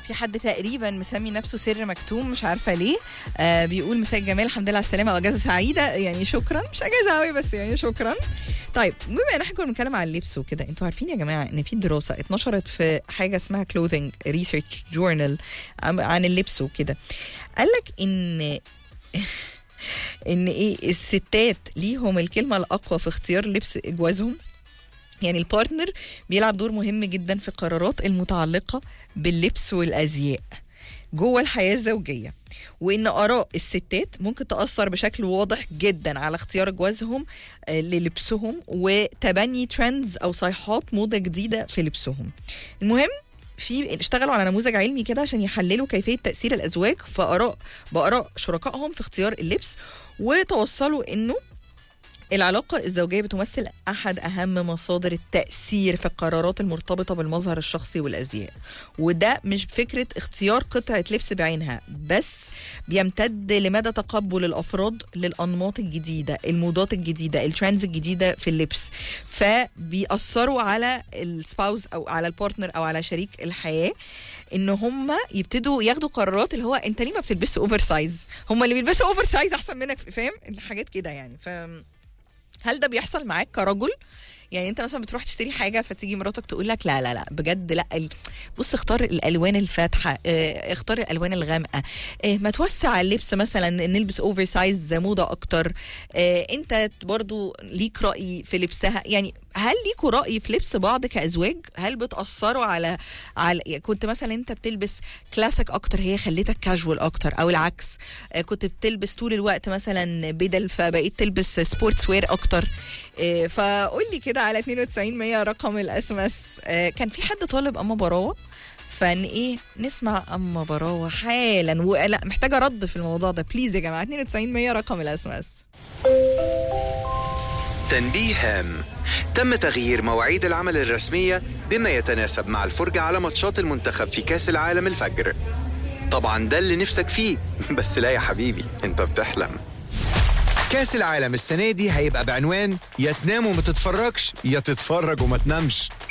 في حد تقريبا مسمي نفسه سر مكتوم مش عارفه ليه آه بيقول مساء الجمال الحمد لله على السلامه واجازه سعيده يعني شكرا مش اجازه قوي بس يعني شكرا طيب بما ان احنا كنا بنتكلم عن اللبس وكده انتوا عارفين يا جماعه ان في دراسه اتنشرت في حاجه اسمها كلوذنج ريسيرش جورنال عن اللبس وكده قال لك ان ان ايه الستات ليهم الكلمه الاقوى في اختيار لبس جوازهم يعني البارتنر بيلعب دور مهم جدا في القرارات المتعلقه باللبس والازياء جوه الحياه الزوجيه وان اراء الستات ممكن تاثر بشكل واضح جدا على اختيار جوازهم آه، للبسهم وتبني ترندز او صيحات موضه جديده في لبسهم المهم في اشتغلوا على نموذج علمي كده عشان يحللوا كيفيه تاثير الازواج في اراء باراء شركائهم في اختيار اللبس وتوصلوا انه العلاقة الزوجية بتمثل أحد أهم مصادر التأثير في القرارات المرتبطة بالمظهر الشخصي والأزياء وده مش فكرة اختيار قطعة لبس بعينها بس بيمتد لمدى تقبل الأفراد للأنماط الجديدة الموضات الجديدة الترندز الجديدة في اللبس فبيأثروا على السباوز أو على البارتنر أو على شريك الحياة ان هم يبتدوا ياخدوا قرارات اللي هو انت ليه ما بتلبسش اوفر سايز هم اللي بيلبسوا اوفر سايز احسن منك فاهم الحاجات كده يعني ف هل ده بيحصل معاك كرجل يعني انت مثلا بتروح تشتري حاجه فتيجي مراتك تقول لك لا لا لا بجد لا ال- بص اختار الالوان الفاتحه اه، اختار الالوان الغامقه اه، ما توسع اللبس مثلا نلبس اوفر سايز موضه اكتر اه، انت برضو ليك راي في لبسها يعني هل ليكوا راي في لبس بعض كازواج هل بتاثروا على على يعني كنت مثلا انت بتلبس كلاسيك اكتر هي خليتك كاجوال اكتر او العكس اه، كنت بتلبس طول الوقت مثلا بدل فبقيت تلبس سبورتس وير اكتر إيه، فقول لي كده على 92 100 رقم الاس ام اس كان في حد طالب اما براوه فان ايه نسمع اما براوه حالا ولا محتاجه رد في الموضوع ده بليز يا جماعه 92 100 رقم الاس ام اس تنبيه هام تم تغيير مواعيد العمل الرسمية بما يتناسب مع الفرجة على ماتشات المنتخب في كأس العالم الفجر طبعا ده اللي نفسك فيه بس لا يا حبيبي انت بتحلم كأس العالم السنة دي هيبقى بعنوان يا تنام وما تتفرجش يا تتفرج وما تنامش